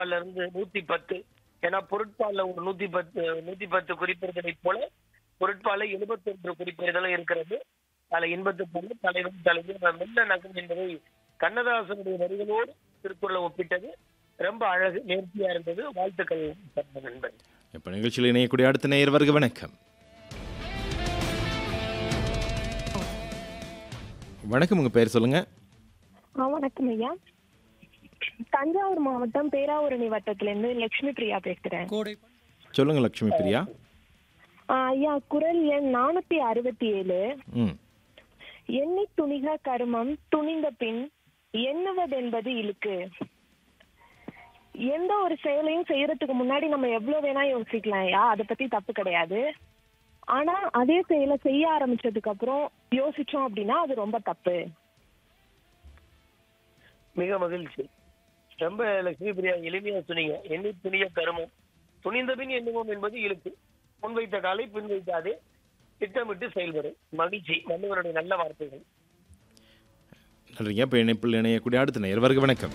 பால்ல இருந்து நூத்தி பத்து ஏன்னா பொருட்பால்ல ஒரு நூத்தி பத்து நூத்தி பத்து குறிப்பிடுதலை போல பொருட்பால எழுபத்தி ஒன்று குறிப்பிடுதலும் இருக்கிறது அதுல இன்பத்து பால் தலைவன் தலைவர் மெல்ல நகம் என்பதை கண்ணதாசனுடைய வரிகளோடு திருக்குறளை ஒப்பிட்டது ரொம்ப அழகு நேர்த்தியா இருந்தது வாழ்த்துக்கள் நண்பன் இப்போ நிகழ்ச்சியில் இணையக்கூடிய அடுத்த நேயர் வருக வணக்கம் வணக்கம் உங்கள் பேர் சொல்லுங்கள் ஆ வணக்கம் ஐயா தஞ்சாவூர் மாவட்டம் பேராவூரணி வட்டத்திலிருந்து லட்சுமி பிரியா பேசுறேன் சொல்லுங்கள் லக்ஷ்மி பிரியா ஆ, ஐயா குரல் எண் நானூத்தி அறுபத்தி ஏழு ம் எண்ணி துணிக கருமம் துணிந்த பின் எண்ணுவதென்பது இழுக்கு எந்த ஒரு செயலையும் செய்யறதுக்கு முன்னாடி நம்ம எவ்வளவு வேணா யோசிக்கலாம் ஐயா அதை பத்தி தப்பு கிடையாது ஆனா அதே செயலை செய்ய ஆரம்பிச்சதுக்கு அப்புறம் யோசிச்சோம் அப்படின்னா அது ரொம்ப தப்பு மிக மகிழ்ச்சி ரொம்ப லட்சுமி பிரியா எளிமையா சொன்னீங்க எண்ணி துணிய கருமம் துணிந்த பின் எண்ணுவோம் என்பது இழுக்கு முன்வைத்த காலை பின் வைக்காதே திட்டமிட்டு செயல்படும் மகிழ்ச்சி வள்ளுவருடைய நல்ல வார்த்தைகள் நன்றிங்க இப்போ இணைப்பில் இணையக்கூடிய அடுத்த நேயர் வருக வணக்கம்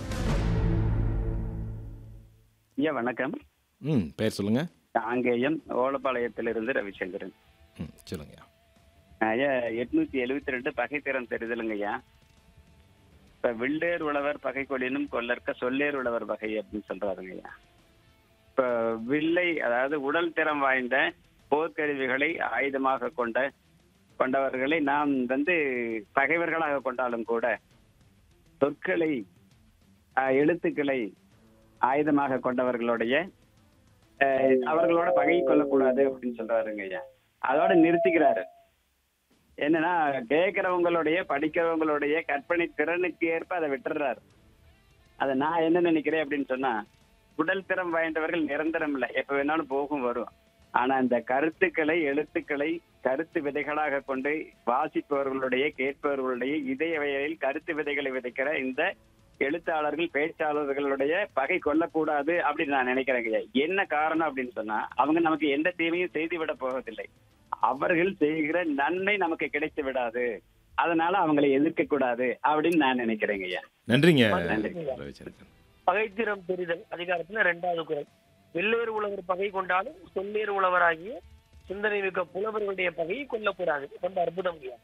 ஐயா வணக்கம் ம் பேர் சொல்லுங்கள் காங்கேயம் ஓலப்பாளையத்திலிருந்து ரவிசங்கரன் ம் சொல்லுங்க ஐயா எட்நூத்தி எழுபத்தி ரெண்டு பகைத்திறன் தெரிதலுங்க ஐயா இப்ப வில்லேர் உழவர் பகை கொள்ளினும் கொல்லற்க சொல்லேர் உழவர் பகை அப்படின்னு சொல்றாருங்க ஐயா இப்ப வில்லை அதாவது உடல் திறம் வாய்ந்த போர்க்கருவிகளை ஆயுதமாக கொண்ட கொண்டவர்களை நாம் வந்து பகைவர்களாக கொண்டாலும் கூட சொற்களை ஆஹ், எழுத்துக்களை ஆயுதமாக கொண்டவர்களுடைய அஹ், அவர்களோட பகை கொள்ளக்கூடாது அப்படின்னு சொல்றாருங்க ஐயா அதோட நிறுத்திக்கிறாரு என்னன்னா கேட்கிறவங்களுடைய படிக்கிறவங்களுடைய கற்பனை திறனுக்கு ஏற்ப அதை விட்டுறாரு அதை நான் என்ன நினைக்கிறேன் அப்படின்னு சொன்னா உடல் திறம் வாய்ந்தவர்கள் நிரந்தரம் இல்லை எப்ப வேணாலும் போகும் வரும் ஆனா இந்த கருத்துக்களை எழுத்துக்களை கருத்து விதைகளாக கொண்டு வாசிப்பவர்களுடைய கேட்பவர்களுடைய இதய வயலில் கருத்து விதைகளை விதைக்கிற இந்த எழுத்தாளர்கள் பேச்சாளர்களுடைய பகை கொள்ளக்கூடாது அப்படின்னு நான் நினைக்கிறேங்க என்ன காரணம் அப்படின்னு சொன்னா அவங்க நமக்கு எந்த தீமையும் செய்து விட போவதில்லை அவர்கள் செய்கிற நன்மை நமக்கு கிடைத்து விடாது அதனால அவங்களை எதிர்க்க கூடாது அப்படின்னு நான் நினைக்கிறேங்க ஐயா நன்றிங்க நன்றி. ரவிச்சந்திரன் பகைத்திறம் தெரிதல் அதிகாரத்துல ரெண்டாவது குரல் வெள்ளேறு உழவர் பகை கொண்டாலும் சொல்லேறு உழவராகிய சிந்தனை மிக்க புலவர்களுடைய பகையை கொல்லக்கூடாது ரொம்ப அற்புதம் ஐயா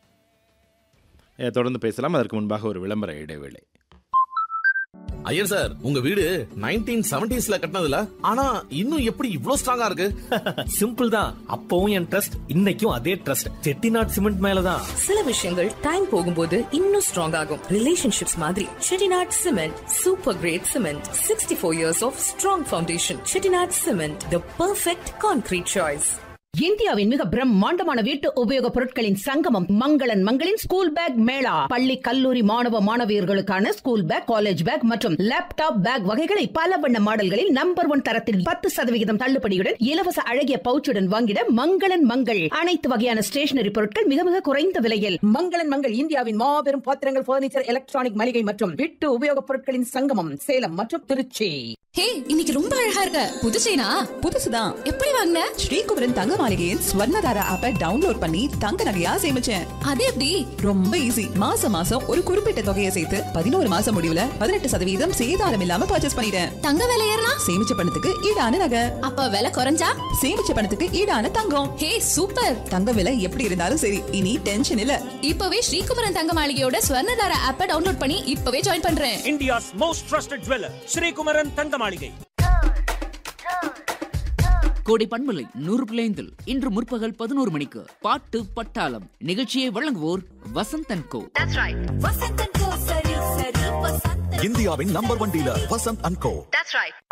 ஏ, தொடர்ந்து பேசலாம் அதற்கு முன்பாக ஒரு விளம்பர இடைவேளை ஐயர் சார் உங்க வீடு நைன்டீன் செவன்டிஸ்ல கட்டினதுல ஆனா இன்னும் எப்படி இவ்ளோ ஸ்ட்ராங்கா இருக்கு சிம்பிள் தான் அப்பவும் என் ட்ரஸ்ட் இன்னைக்கும் அதே ட்ரஸ்ட் செட்டிநாட் சிமெண்ட் மேலதான் சில விஷயங்கள் டைம் போகும்போது இன்னும் ஸ்ட்ராங் ஆகும் ரிலேஷன்ஷிப்ஸ் மாதிரி Chettinad cement super great cement sixty four years of strong foundation Chettinad cement the perfect concrete choice இந்தியாவின் மிக பிரம்மாண்டமான வீட்டு உபயோகப் பொருட்களின் சங்கமம் மங்களன் மங்களின் ஸ்கூல் பேக் மேளா பள்ளி கல்லூரி மாணவ மாணவியர்களுக்கான ஸ்கூல் பேக் காலேஜ் பேக் மற்றும் லேப்டாப் பேக் வகைகளை பல வண்ண மாடல்களில் நம்பர் ஒன் தரத்தில் பத்து சதவிகிதம் தள்ளுபடியுடன் இலவச அழகிய பவுச்சுடன் வாங்கிட மங்களன் மங்கள் அனைத்து வகையான ஸ்டேஷனரி பொருட்கள் மிக மிக குறைந்த விலையில் மங்களன் மங்கள் இந்தியாவின் மாபெரும் பாத்திரங்கள் பர்னிச்சர் எலக்ட்ரானிக் மளிகை மற்றும் வீட்டு உபயோகப் பொருட்களின் சங்கமம் சேலம் மற்றும் திருச்சி ஹே இன்னைக்கு ரொம்ப அழகா இருக்க புது செயினா புதுசுதான் எப்படி வாங்கின ஸ்ரீகுமரன் தங்க மாளிகையின் ஸ்வர்ணதாரா ஆப்பை டவுன்லோட் பண்ணி தங்க நகையா சேமிச்சேன் அது எப்படி ரொம்ப ஈஸி மாசம் மாசம் ஒரு குறிப்பிட்ட தொகையை சேர்த்து பதினோரு மாசம் முடிவுல பதினெட்டு சதவீதம் சேதாரம் இல்லாம பர்ச்சேஸ் பண்ணிட்டேன் தங்க விலை ஏறினா சேமிச்ச பணத்துக்கு ஈடான நகை அப்ப விலை குறைஞ்சா சேமிச்ச பணத்துக்கு ஈடான தங்கம் ஹே சூப்பர் தங்க விலை எப்படி இருந்தாலும் சரி இனி டென்ஷன் இல்ல இப்பவே ஸ்ரீகுமரன் தங்க மாளிகையோட ஸ்வர்ணதார ஆப்பை டவுன்லோட் பண்ணி இப்பவே ஜாயின் பண்றேன் India's most trusted jeweller Srikumaran Thanga Maligai கோடை பண்பலை நூறு பிள்ளைந்தில் இன்று முற்பகல் பதினோரு மணிக்கு பாட்டு பட்டாளம் நிகழ்ச்சியை வழங்குவோர் வசந்தன் கோ இந்தியாவின் number one dealer Vasanth and Co